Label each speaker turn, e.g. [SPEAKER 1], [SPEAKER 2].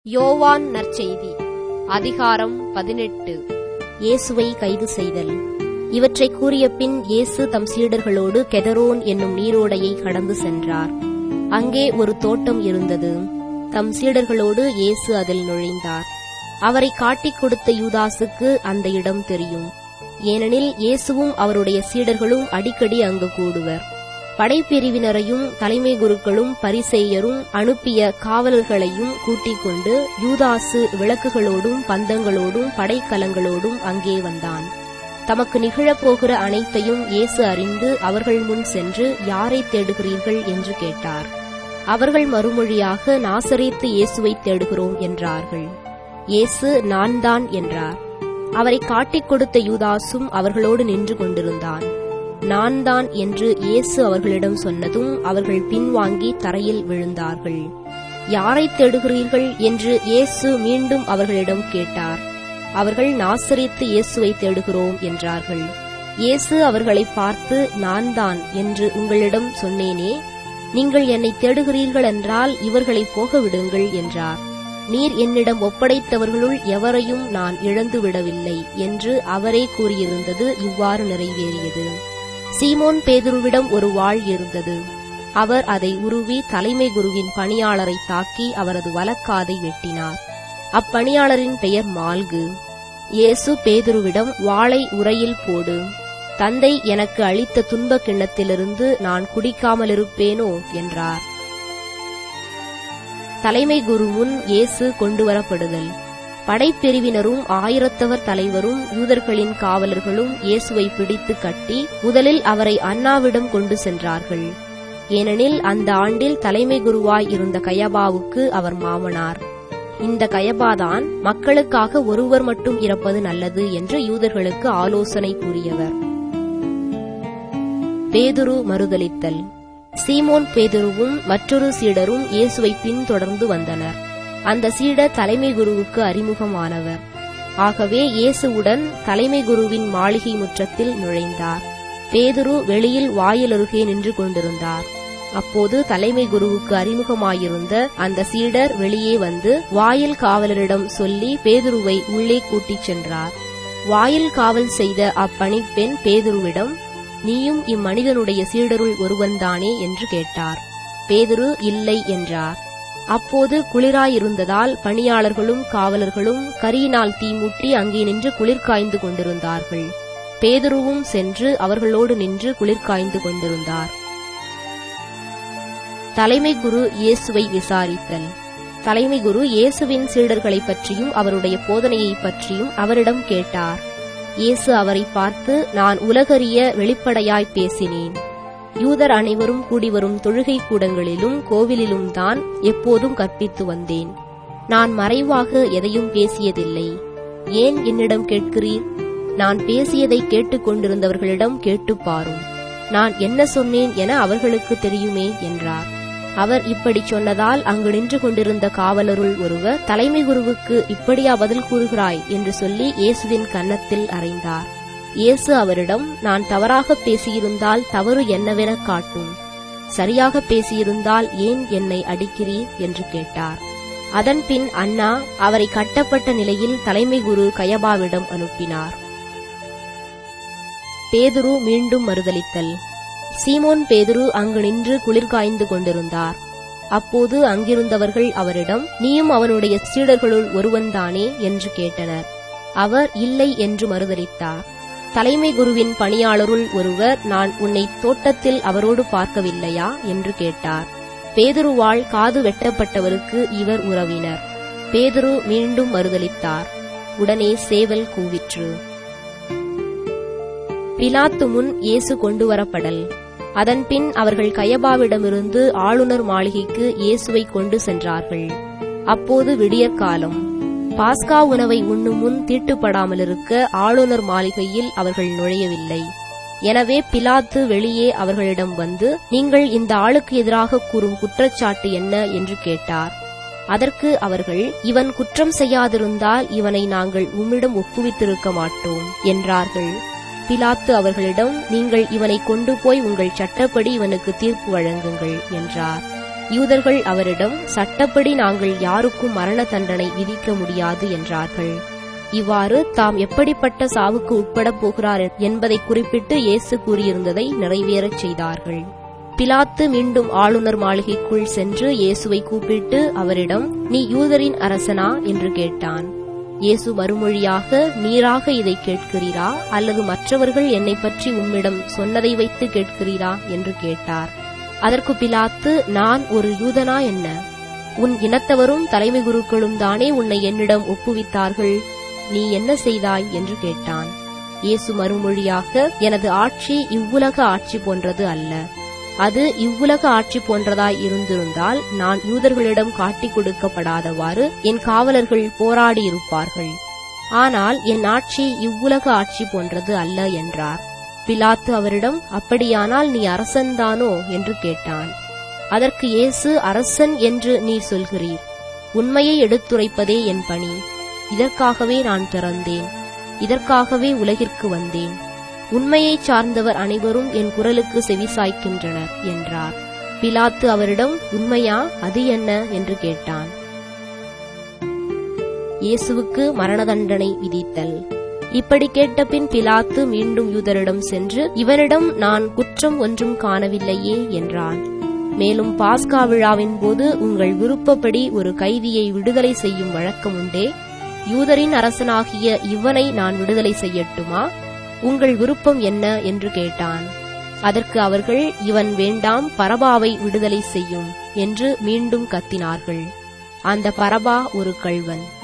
[SPEAKER 1] யோவான் நற்செய்தி அதிகாரம் பதினெட்டு
[SPEAKER 2] இயேசுவை கைது செய்தல் இவற்றை கூறிய பின் இயேசு தம் சீடர்களோடு கெதரோன் என்னும் நீரோடையை கடந்து சென்றார் அங்கே ஒரு தோட்டம் இருந்தது தம் சீடர்களோடு இயேசு அதில் நுழைந்தார் அவரை காட்டிக் கொடுத்த யூதாசுக்கு அந்த இடம் தெரியும் ஏனெனில் இயேசுவும் அவருடைய சீடர்களும் அடிக்கடி அங்கு கூடுவர் படைப்பிரிவினரையும் தலைமை குருக்களும் பரிசேயரும் அனுப்பிய காவலர்களையும் கூட்டிக் கொண்டு யூதாசு விளக்குகளோடும் பந்தங்களோடும் படைக்கலங்களோடும் அங்கே வந்தான் தமக்கு நிகழப்போகிற அனைத்தையும் இயேசு அறிந்து அவர்கள் முன் சென்று யாரை தேடுகிறீர்கள் என்று கேட்டார் அவர்கள் மறுமொழியாக நாசரேத்து இயேசுவை தேடுகிறோம் என்றார்கள் இயேசு நான் தான் என்றார் அவரை காட்டிக் கொடுத்த யூதாசும் அவர்களோடு நின்று கொண்டிருந்தான் நான் தான் என்று இயேசு அவர்களிடம் சொன்னதும் அவர்கள் பின்வாங்கி தரையில் விழுந்தார்கள் யாரை தேடுகிறீர்கள் என்று இயேசு மீண்டும் அவர்களிடம் கேட்டார் அவர்கள் நாசரித்து இயேசுவை தேடுகிறோம் என்றார்கள் இயேசு அவர்களை பார்த்து நான் தான் என்று உங்களிடம் சொன்னேனே நீங்கள் என்னை தேடுகிறீர்கள் என்றால் இவர்களை போக விடுங்கள் என்றார் நீர் என்னிடம் ஒப்படைத்தவர்களுள் எவரையும் நான் இழந்து விடவில்லை என்று அவரே கூறியிருந்தது இவ்வாறு நிறைவேறியது சீமோன் பேதுருவிடம் ஒரு வாள் இருந்தது அவர் அதை உருவி தலைமை குருவின் பணியாளரை தாக்கி அவரது வலக்காதை வெட்டினார் அப்பணியாளரின் பெயர் மால்கு இயேசு பேதுருவிடம் வாளை உரையில் போடு தந்தை எனக்கு அளித்த துன்பக் கிண்ணத்திலிருந்து நான் குடிக்காமலிருப்பேனோ என்றார் தலைமை குரு முன் இயேசு கொண்டுவரப்படுதல் படைப்பிரிவினரும் ஆயிரத்தவர் தலைவரும் யூதர்களின் காவலர்களும் இயேசுவை பிடித்து கட்டி முதலில் அவரை அண்ணாவிடம் கொண்டு சென்றார்கள் ஏனெனில் அந்த ஆண்டில் தலைமை குருவாய் இருந்த கயபாவுக்கு அவர் மாமனார் இந்த கயபாதான் மக்களுக்காக ஒருவர் மட்டும் இறப்பது நல்லது என்று யூதர்களுக்கு ஆலோசனை கூறியவர் பேதுரு மறுதலித்தல் சீமோன் பேதுருவும் மற்றொரு சீடரும் இயேசுவை பின்தொடர்ந்து வந்தனர் அந்த சீடர் தலைமை குருவுக்கு அறிமுகமானவர் ஆகவே இயேசுவுடன் தலைமை குருவின் மாளிகை முற்றத்தில் நுழைந்தார் பேதுரு வெளியில் வாயிலருகே நின்று கொண்டிருந்தார் அப்போது தலைமை குருவுக்கு அறிமுகமாயிருந்த அந்த சீடர் வெளியே வந்து வாயில் காவலரிடம் சொல்லி பேதுருவை உள்ளே கூட்டிச் சென்றார் வாயில் காவல் செய்த அப்பணிப்பெண் பேதுருவிடம் நீயும் இம்மனிதனுடைய சீடருள் ஒருவன்தானே என்று கேட்டார் பேதுரு இல்லை என்றார் அப்போது குளிராயிருந்ததால் பணியாளர்களும் காவலர்களும் கரியினால் தீமூட்டி அங்கே நின்று குளிர் காய்ந்து கொண்டிருந்தார்கள் பேதுருவும் சென்று அவர்களோடு நின்று குளிர் காய்ந்து கொண்டிருந்தார் தலைமை குரு இயேசுவை விசாரித்தல் தலைமை குரு இயேசுவின் சீடர்களைப் பற்றியும் அவருடைய போதனையைப் பற்றியும் அவரிடம் கேட்டார் இயேசு அவரை பார்த்து நான் உலகறிய வெளிப்படையாய் பேசினேன் யூதர் அனைவரும் கூடிவரும் தொழுகை கூடங்களிலும் கோவிலிலும் தான் எப்போதும் கற்பித்து வந்தேன் நான் மறைவாக எதையும் பேசியதில்லை ஏன் என்னிடம் கேட்கிறீர் நான் பேசியதை கேட்டுக்கொண்டிருந்தவர்களிடம் கேட்டுப் பாரும் நான் என்ன சொன்னேன் என அவர்களுக்கு தெரியுமே என்றார் அவர் இப்படி சொன்னதால் அங்கு நின்று கொண்டிருந்த காவலருள் ஒருவர் தலைமை குருவுக்கு இப்படியா பதில் கூறுகிறாய் என்று சொல்லி இயேசுவின் கன்னத்தில் அறைந்தார் இயேசு அவரிடம் நான் தவறாக பேசியிருந்தால் தவறு என்னவென காட்டும் சரியாக பேசியிருந்தால் ஏன் என்னை அடிக்கிறீர் என்று கேட்டார் அதன்பின் அண்ணா அவரை கட்டப்பட்ட நிலையில் தலைமை குரு கயபாவிடம் அனுப்பினார் பேதுரு மீண்டும் மறுதலித்தல் சீமோன் பேதுரு அங்கு நின்று குளிர்காய்ந்து கொண்டிருந்தார் அப்போது அங்கிருந்தவர்கள் அவரிடம் நீயும் அவனுடைய சீடர்களுள் ஒருவன்தானே என்று கேட்டனர் அவர் இல்லை என்று மறுதலித்தார் தலைமை குருவின் பணியாளருள் ஒருவர் நான் உன்னை தோட்டத்தில் அவரோடு பார்க்கவில்லையா என்று கேட்டார் பேதுருவாள் காது வெட்டப்பட்டவருக்கு இவர் உறவினர் பேதுரு மீண்டும் மறுதலித்தார் உடனே சேவல் கூவிற்று பிலாத்து முன் இயேசு கொண்டுவரப்படல் அதன்பின் அவர்கள் கயபாவிடமிருந்து ஆளுநர் மாளிகைக்கு இயேசுவை கொண்டு சென்றார்கள் அப்போது விடியற்காலம் பாஸ்கா உணவை உண்ணும் முன் தீட்டுப்படாமலிருக்க ஆளுநர் மாளிகையில் அவர்கள் நுழையவில்லை எனவே பிலாத்து வெளியே அவர்களிடம் வந்து நீங்கள் இந்த ஆளுக்கு எதிராக கூறும் குற்றச்சாட்டு என்ன என்று கேட்டார் அதற்கு அவர்கள் இவன் குற்றம் செய்யாதிருந்தால் இவனை நாங்கள் உம்மிடம் ஒப்புவித்திருக்க மாட்டோம் என்றார்கள் பிலாத்து அவர்களிடம் நீங்கள் இவனை கொண்டு போய் உங்கள் சட்டப்படி இவனுக்கு தீர்ப்பு வழங்குங்கள் என்றார் யூதர்கள் அவரிடம் சட்டப்படி நாங்கள் யாருக்கும் மரண தண்டனை விதிக்க முடியாது என்றார்கள் இவ்வாறு தாம் எப்படிப்பட்ட சாவுக்கு உட்படப் போகிறார் என்பதை குறிப்பிட்டு இயேசு கூறியிருந்ததை நிறைவேறச் செய்தார்கள் பிலாத்து மீண்டும் ஆளுநர் மாளிகைக்குள் சென்று இயேசுவை கூப்பிட்டு அவரிடம் நீ யூதரின் அரசனா என்று கேட்டான் இயேசு மறுமொழியாக நீராக இதை கேட்கிறீரா அல்லது மற்றவர்கள் என்னை பற்றி உம்மிடம் சொன்னதை வைத்து கேட்கிறீரா என்று கேட்டார் அதற்கு பிலாத்து நான் ஒரு யூதனா என்ன உன் இனத்தவரும் தலைமை குருக்களும் தானே உன்னை என்னிடம் ஒப்புவித்தார்கள் நீ என்ன செய்தாய் என்று கேட்டான் இயேசு மறுமொழியாக எனது ஆட்சி இவ்வுலக ஆட்சி போன்றது அல்ல அது இவ்வுலக ஆட்சி போன்றதாய் இருந்திருந்தால் நான் யூதர்களிடம் காட்டிக் கொடுக்கப்படாதவாறு என் காவலர்கள் போராடியிருப்பார்கள் ஆனால் என் ஆட்சி இவ்வுலக ஆட்சி போன்றது அல்ல என்றார் பிலாத்து அவரிடம் அப்படியானால் நீ அரசன்தானோ என்று கேட்டான் அதற்கு இயேசு அரசன் என்று நீர் சொல்கிறீர் உண்மையை எடுத்துரைப்பதே என் பணி இதற்காகவே நான் பிறந்தேன் இதற்காகவே உலகிற்கு வந்தேன் உண்மையைச் சார்ந்தவர் அனைவரும் என் குரலுக்கு செவிசாய்க்கின்றனர் என்றார் பிலாத்து அவரிடம் உண்மையா அது என்ன என்று கேட்டான் இயேசுவுக்கு மரண தண்டனை விதித்தல் இப்படி கேட்டபின் பிலாத்து மீண்டும் யூதரிடம் சென்று இவனிடம் நான் குற்றம் ஒன்றும் காணவில்லையே என்றான் மேலும் பாஸ்கா விழாவின் போது உங்கள் விருப்பப்படி ஒரு கைதியை விடுதலை செய்யும் வழக்கம் உண்டே யூதரின் அரசனாகிய இவனை நான் விடுதலை செய்யட்டுமா உங்கள் விருப்பம் என்ன என்று கேட்டான் அதற்கு அவர்கள் இவன் வேண்டாம் பரபாவை விடுதலை செய்யும் என்று மீண்டும் கத்தினார்கள் அந்த பரபா ஒரு கள்வன்